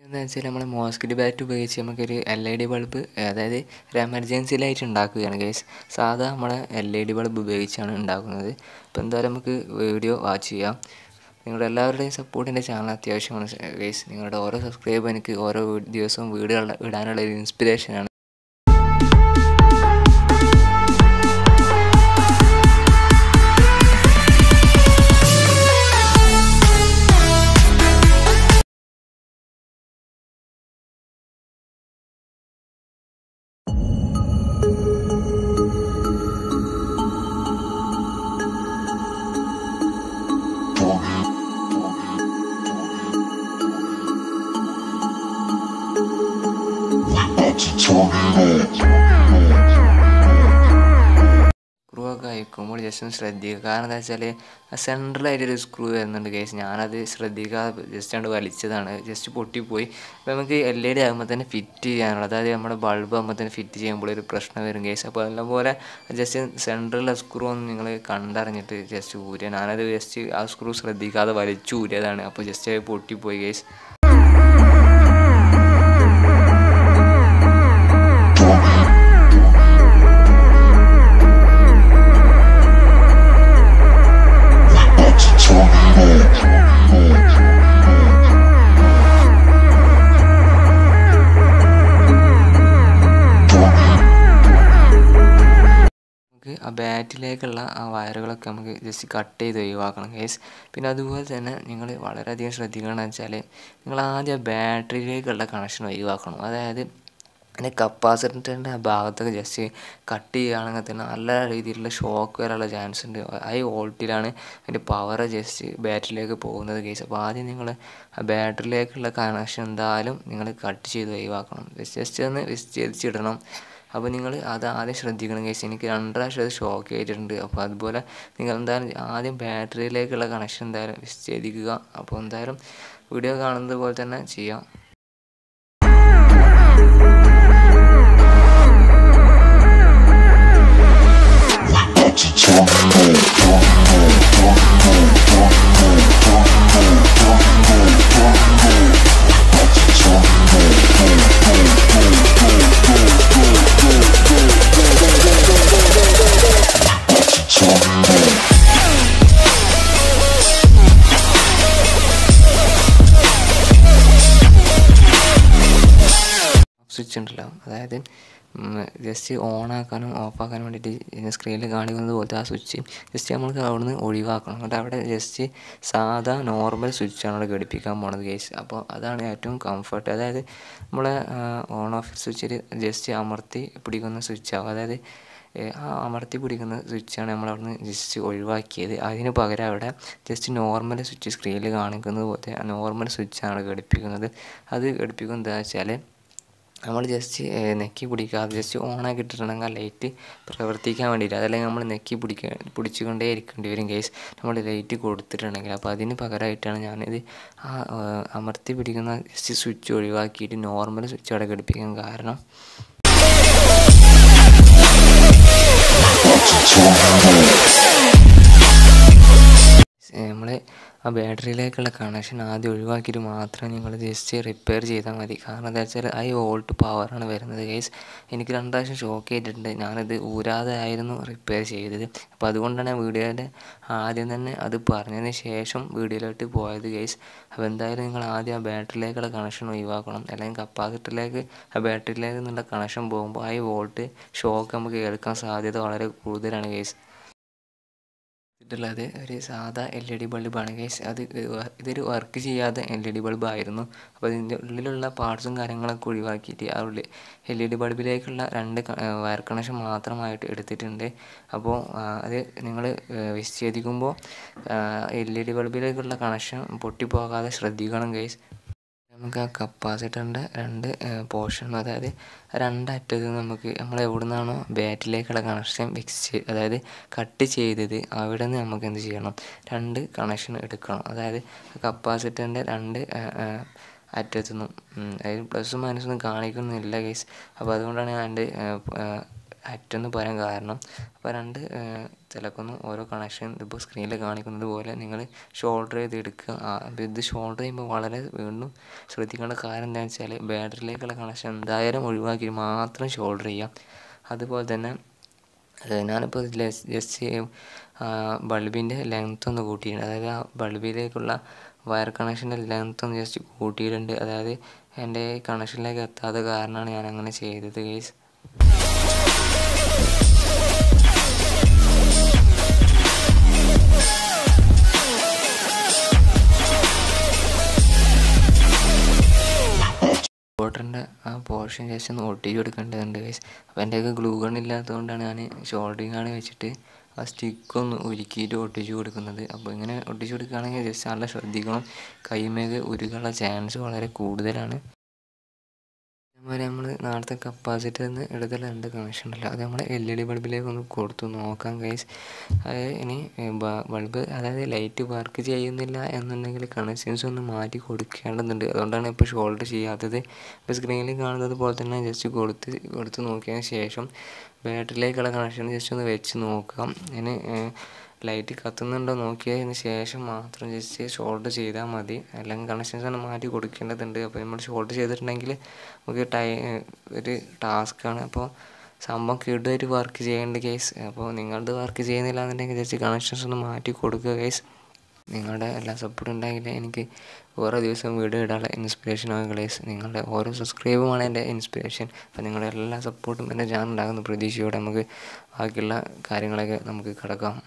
എന്താ വെച്ചാൽ നമ്മൾ മോസ്കിറ്റ് ബാറ്റ് ഉപയോഗിച്ച് നമുക്കൊരു എൽ ഇ ഡി ബൾബ് അതായത് ഒരു എമർജൻസി ലൈറ്റ് ഉണ്ടാക്കുകയാണ് കേസ് സാധാ നമ്മളെ എൽ ഇ ഡി ബൾബ് ഉപയോഗിച്ചാണ് ഉണ്ടാക്കുന്നത് അപ്പോൾ എന്തായാലും നമുക്ക് വീഡിയോ വാച്ച് ചെയ്യാം നിങ്ങളുടെ എല്ലാവരുടെയും സപ്പോർട്ട് എൻ്റെ ചാനൽ അത്യാവശ്യമാണ് കേസ് നിങ്ങളുടെ ഓരോ സബ്സ്ക്രൈബ് എനിക്ക് ഓരോ വീ- ദിവസവും വീഡിയോ ഇടാനുള്ള ഒരു ഇൻസ്പിറേഷനാണ് സ്ക്രൂ ഒക്കെ അയക്കുമ്പോൾ ജസ്റ്റ് ഒന്ന് ശ്രദ്ധിക്കുക കാരണം എന്താ വെച്ചാൽ സെൻട്രലായിട്ടൊരു സ്ക്രൂ വരുന്നുണ്ട് കേസ് ഞാനത് ശ്രദ്ധിക്കാതെ ജസ്റ്റ് കണ്ട് വലിച്ചതാണ് ജസ്റ്റ് പൊട്ടിപ്പോയി അപ്പോൾ നമുക്ക് എൽ ഇ ഡി ആകുമ്പോൾ തന്നെ ഫിറ്റ് ചെയ്യാനുള്ള അതായത് നമ്മുടെ ബൾബ് ആകുമ്പോൾ തന്നെ ഫിറ്റ് ചെയ്യുമ്പോൾ ഒരു പ്രശ്നം വരും കേസ് അപ്പോൾ നല്ലപോലെ ജസ്റ്റ് സെൻട്രലിലെ സ്ക്രൂ ഒന്ന് നിങ്ങൾ കണ്ടറിഞ്ഞിട്ട് ജസ്റ്റ് ഊരുക ഞാനത് ജസ്റ്റ് ആ സ്ക്രൂ ശ്രദ്ധിക്കാതെ വലിച്ചു ഊരിയതാണ് അപ്പോൾ ജസ്റ്റ് പൊട്ടിപ്പോയി കേസ് നമുക്ക് ആ ബാറ്റിലേക്കുള്ള ആ വയറുകളൊക്കെ നമുക്ക് ജസ്റ്റ് കട്ട് ചെയ്ത് ഒഴിവാക്കണം കേസ് പിന്നെ അതുപോലെ തന്നെ നിങ്ങൾ വളരെയധികം ശ്രദ്ധിക്കണമെന്ന് വെച്ചാൽ നിങ്ങൾ ആദ്യം ബാറ്ററിയിലേക്കുള്ള കണക്ഷൻ ഒഴിവാക്കണം അതായത് അതിൻ്റെ കപ്പാസിറ്ററിൻ്റെ ആ ഭാഗത്തൊക്കെ ജസ്റ്റ് കട്ട് ചെയ്യുകയാണെങ്കിൽ തന്നെ നല്ല രീതിയിലുള്ള ഷോക്ക് വരാനുള്ള ചാൻസ് ഉണ്ട് ഹൈ വോൾട്ടിലാണ് അതിൻ്റെ പവർ ജസ്റ്റ് ബാറ്ററിയിലേക്ക് പോകുന്നത് കേസ് അപ്പോൾ ആദ്യം നിങ്ങൾ ആ ബാറ്ററിയിലേക്കുള്ള കണക്ഷൻ എന്തായാലും നിങ്ങൾ കട്ട് ചെയ്ത് ഒഴിവാക്കണം ജസ്റ്റ് ഒന്ന് വിസ്തരിച്ചിടണം അപ്പോൾ നിങ്ങൾ അത് ആദ്യം ശ്രദ്ധിക്കണം കേസ് എനിക്ക് രണ്ട് പ്രാവശ്യം അത് ഷോക്ക് ചെയ്തിട്ടുണ്ട് അപ്പോൾ അതുപോലെ നിങ്ങൾ എന്തായാലും ആദ്യം ബാറ്ററിയിലേക്കുള്ള കണക്ഷൻ എന്തായാലും വിച്ഛേദിക്കുക അപ്പോൾ എന്തായാലും വീഡിയോ കാണുന്നത് പോലെ തന്നെ ചെയ്യാം സ്വിച്ച് ഉണ്ടല്ലോ അതായത് ജസ്റ്റ് ഓൺ ആക്കാനും ഓഫ് ആക്കാനും വേണ്ടിയിട്ട് സ്ക്രീനിൽ കാണിക്കുന്നത് പോലത്തെ ആ സ്വിച്ച് ജസ്റ്റ് നമ്മൾക്ക് അവിടുന്ന് ഒഴിവാക്കണം എന്നിട്ട് അവിടെ ജസ്റ്റ് സാധാ നോർമൽ സ്വിച്ചാണ് അവിടെ ഘടിപ്പിക്കാൻ പോണത് കേസ് അപ്പോൾ അതാണ് ഏറ്റവും കംഫർട്ട് അതായത് നമ്മളെ ഓൺ ഓഫ് സ്വിച്ചിൽ ജസ്റ്റ് അമർത്തി പിടിക്കുന്ന സ്വിച്ചാവും അതായത് ഏ, ആ അമർത്തി പിടിക്കുന്ന സ്വിച്ചാണ് നമ്മൾ അവിടുന്ന് ജസ്റ്റ് ഒഴിവാക്കിയത് അതിന് പകരം അവിടെ ജസ്റ്റ് നോർമൽ സ്വിച്ച് സ്ക്രീനിൽ കാണിക്കുന്നത് പോലത്തെ നോർമൽ സ്വിച്ചാണ് ഘടിപ്പിക്കുന്നത് അത് ഘടിപ്പിക്കുന്നത് എന്താ വെച്ചാൽ നമ്മൾ ജസ്റ്റ് നെക്കി പിടിക്കാതെ ജസ്റ്റ് ഓണാക്കി ഇട്ടിട്ടുണ്ടെങ്കിൽ ആ ലൈറ്റ് പ്രവർത്തിക്കാൻ വേണ്ടിയിട്ട് അതല്ലെങ്കിൽ നമ്മൾ നെക്കി പിടിക്ക പിടിച്ചുകൊണ്ടേ ഇരിക്കേണ്ടി വരും കേസ് നമ്മൾ ലൈറ്റ് കൊടുത്തിട്ടുണ്ടെങ്കിൽ അപ്പോൾ അതിന് പകരമായിട്ടാണ് ഞാനിത് ആ ആ, അമർത്തി പിടിക്കുന്ന ജസ്റ്റ് സ്വിച്ച് ഒഴിവാക്കിയിട്ട് നോർമൽ സ്വിച്ച് അവിടെ ഘടിപ്പിക്കാൻ കാരണം നമ്മൾ ആ ബാറ്ററിയിലേക്കുള്ള കണക്ഷൻ ആദ്യം ഒഴിവാക്കിയിട്ട് മാത്രം നിങ്ങൾ ജസ്റ്റ് റിപ്പയർ ചെയ്താൽ മതി കാരണം എന്താ വെച്ചാൽ ഹൈ വോൾട്ട് പവറാണ് വരുന്നത് കേസ് എനിക്ക് രണ്ട് പ്രാവശ്യം ഷോക്ക് ചെയ്തിട്ടുണ്ട് ഞാനത് ഊരാതെ ആയിരുന്നു റിപ്പയർ ചെയ്തത് അപ്പോൾ അതുകൊണ്ടാണ് വീഡിയോയുടെ ആദ്യം തന്നെ അത് പറഞ്ഞതിന് ശേഷം വീഡിയോയിലോട്ട് പോയത് കേസ് അപ്പോൾ എന്തായാലും നിങ്ങൾ ആദ്യം ആ ബാറ്ററിയിലേക്കുള്ള കണക്ഷൻ ഒഴിവാക്കണം അല്ലെങ്കിൽ കപ്പാസിറ്ററിലേക്ക് ആ ബാറ്ററിയിലേക്ക് നിന്നുള്ള കണക്ഷൻ പോകുമ്പോൾ ഹൈ വോൾട്ട് ഷോക്ക് നമുക്ക് കേൾക്കാൻ സാധ്യത വളരെ കൂടുതലാണ് കേസ് ഇതുള്ളത് ഒരു സാധാ എൽ ഇ ഡി ബൾബാണ് ഗൈസ് അത് വ- ഇതൊരു വർക്ക് ചെയ്യാതെ എൽ ഇ ഡി ബൾബ് ആയിരുന്നു അപ്പോൾ ഇതിൻ്റെ ഉള്ളിലുള്ള പാർട്സും കാര്യങ്ങളൊക്കെ ഒഴിവാക്കിയിട്ട് ആ ഉള്ളിൽ എൽ ഇ ഡി ബൾബിലേക്കുള്ള രണ്ട് ക- ആ, വയർ കണക്ഷൻ മാത്രമായിട്ട് എടുത്തിട്ടുണ്ട് അപ്പോൾ ആ, അത് നിങ്ങൾ വിച്ഛേദിക്കുമ്പോൾ എൽ ഇ ഡി ബൾബിലേക്കുള്ള കണക്ഷൻ പൊട്ടിപ്പോകാതെ ശ്രദ്ധിക്കണം ഗൈസ് നമുക്ക് ആ കപ്പാസിറ്ററിൻ്റെ രണ്ട് പോർഷൻ അതായത് രണ്ടറ്റത്ത് നമുക്ക് നമ്മൾ എവിടെ നിന്നാണോ ബാറ്റിലേക്കുള്ള കണക്ഷൻ ഫിക്സ് ചെയ്ത് അതായത് കട്ട് ചെയ്തത് അവിടെ നിന്ന് നമുക്ക് എന്ത് ചെയ്യണം രണ്ട് കണക്ഷൻ എടുക്കണം അതായത് കപ്പാസിറ്ററിൻ്റെ രണ്ട് അറ്റത്തു നിന്നും അതായത് പ്ലസും മൈനസൊന്നും കാണിക്കുന്നില്ല കേസ് അപ്പോൾ അതുകൊണ്ടാണ് ഞാൻ എൻ്റെ അറ്റെന്ന് പറയാൻ കാരണം അപ്പോൾ രണ്ട് ചിലക്കൊന്ന് ഓരോ കണക്ഷൻ ഇതിപ്പോൾ സ്ക്രീനിൽ കാണിക്കുന്നത് പോലെ നിങ്ങൾ ഷോൾഡർ ചെയ്ത് എടുക്കുക ആ, അപ്പോൾ ഇത് ഷോൾഡർ ചെയ്യുമ്പോൾ വളരെ വീണ്ടും ശ്രദ്ധിക്കേണ്ട കാര്യം എന്താണെന്ന് വെച്ചാൽ ബാറ്ററിയിലേക്കുള്ള കണക്ഷൻ എന്തായാലും ഒഴിവാക്കി മാത്രം ഷോൾഡർ ചെയ്യാം അതുപോലെ തന്നെ അത് ഞാനിപ്പോൾ ജസ്റ്റ് ബൾബിൻ്റെ ലെങ്ത് ഒന്ന് കൂട്ടിയിട്ടുണ്ട് അതായത് ആ ബൾബിലേക്കുള്ള വയർ കണക്ഷൻ്റെ ലെങ്ത് ഒന്ന് ജസ്റ്റ് കൂട്ടിയിട്ടുണ്ട് അതായത് എൻ്റെ കണക്ഷനിലേക്ക് എത്താത്ത കാരണമാണ് ഞാൻ അങ്ങനെ ചെയ്തത് കേസ് ബോട്ടറിൻ്റെ ആ പോർഷൻ ജസ്റ്റ് ഒന്ന് ഒട്ടിച്ച് കൊടുക്കേണ്ടതുണ്ട് ഗൈസ് അപ്പോൾ എൻ്റെ ഒക്കെ ഗ്ലൂ ഗൺ ഇല്ലാത്തതുകൊണ്ടാണ് ഞാൻ ഷോൾഡറിങ് ആണ് വെച്ചിട്ട് ആ സ്റ്റിക്കൊന്ന് ഉരുക്കിയിട്ട് ഒട്ടിച്ച് കൊടുക്കുന്നത് അപ്പോൾ ഇങ്ങനെ ഒട്ടിച്ച് കൊടുക്കുകയാണെങ്കിൽ ജസ്റ്റ് നല്ല ശ്രദ്ധിക്കണം കൈമേക്ക് ഉരുകാനുള്ള ചാൻസ് വളരെ കൂടുതലാണ് അതുപോലെ നമ്മൾ നേരത്തെ കപ്പാസിറ്ററിൽ നിന്ന് എടുത്തുള്ള രണ്ട് കണക്ഷൻ ഉണ്ടല്ലോ അത് നമ്മൾ എൽ ഇ ഡി ബൾബിലേക്ക് ഒന്ന് കൊടുത്തു നോക്കാം ഗൈസ് അത് ഇനി ബൾബ് അതായത് ലൈറ്റ് വർക്ക് ചെയ്യുന്നില്ല എന്നുണ്ടെങ്കിൽ കണക്ഷൻസ് ഒന്ന് മാറ്റി കൊടുക്കേണ്ടതുണ്ട് അതുകൊണ്ടാണ് ഇപ്പോൾ ഷോൾഡർ ചെയ്യാത്തത് ഇപ്പോൾ സ്ക്രീനിൽ കാണുന്നത് പോലെ തന്നെ ജസ്റ്റ് കൊടുത്ത് കൊടുത്ത് നോക്കിയതിന് ശേഷം ബാറ്ററിയിലേക്കുള്ള കണക്ഷൻ ജസ്റ്റ് ഒന്ന് വെച്ച് നോക്കാം ഇനി ലൈറ്റ് കത്തുന്നുണ്ടോ നോക്കിയതിന് ശേഷം മാത്രം ജസ്റ്റ് ഷോൾഡർ ചെയ്താൽ മതി അല്ലെങ്കിൽ കണക്ഷൻസ് ഒന്ന് മാറ്റി കൊടുക്കേണ്ടതുണ്ട് അപ്പോൾ നമ്മൾ ഷോൾഡർ ചെയ്തിട്ടുണ്ടെങ്കിൽ നമുക്ക് ടൈ ഒരു ടാസ്ക്കാണ് അപ്പോൾ സംഭവം കിടുമായിട്ട് വർക്ക് ചെയ്യേണ്ട കേസ് അപ്പോൾ നിങ്ങളുടെ വർക്ക് ചെയ്യുന്നില്ല എന്നുണ്ടെങ്കിൽ ജസ്റ്റ് കണക്ഷൻസ് ഒന്ന് മാറ്റി കൊടുക്കുക കേസ് നിങ്ങളുടെ എല്ലാ സപ്പോർട്ടും ഉണ്ടെങ്കിൽ എനിക്ക് ഓരോ ദിവസവും വീഡിയോ ഇടാനുള്ള ഇൻസ്പിറേഷൻ ആകും ഗളേസ് നിങ്ങളുടെ ഓരോ സബ്സ്ക്രൈബുമാണ് എൻ്റെ ഇൻസ്പിറേഷൻ അപ്പോൾ നിങ്ങളുടെ എല്ലാ സപ്പോർട്ടും എൻ്റെ ചാനൽ ഉണ്ടാകുന്ന പ്രതീക്ഷയോടെ നമുക്ക് ബാക്കിയുള്ള കാര്യങ്ങളൊക്കെ നമുക്ക് കിടക്കാം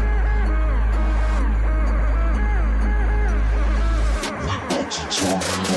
Turn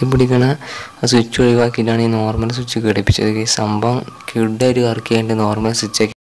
കറക്കിപ്പിടിക്കണ ആ സ്വിച്ച് ഒഴിവാക്കിയിട്ടാണ് ഈ നോർമൽ സ്വിച്ച് ഘടിപ്പിച്ചത് ഈ സംഭവം കിഡായിട്ട് കറക്കിയാണ്ട് നോർമൽ സ്വിച്ച്